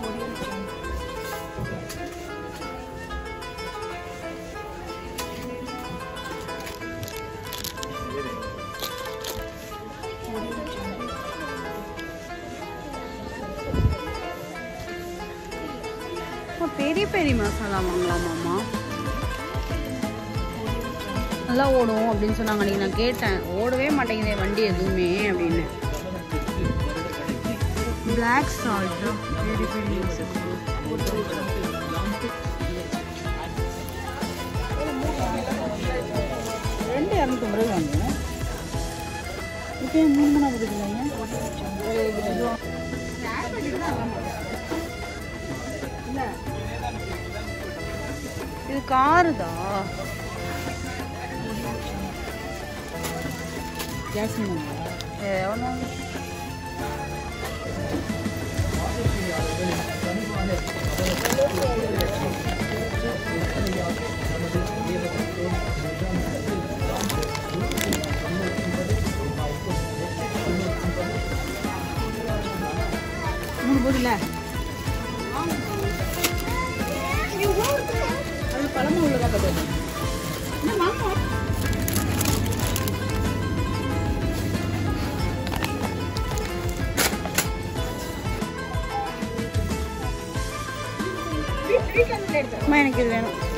அப்பா, பெரிய பெரிய மசாலா வாங்கலாமாம்மா நல்லா ஓடும் அப்படின்னு சொன்னாங்க நீங்க நான் கேட்டேன் ஓடவே மாட்டேங்குதே வண்டி எதுவுமே அப்படின்னு பிளாக் சால்ட் பெரிய பெரிய ரெண்டு இரநூத்தம்பது ரூபாய் வாங்குவேன் இப்போ ஏன் மூணு மணி கொடுக்குறீங்க இது காருதா ஜாஸ்மின் எவ்வளோ மூணு போதுல அது பழமும் உள்ளதா பார்த்து என்ன மாமா அம்மா எனக்கு இது வேணும்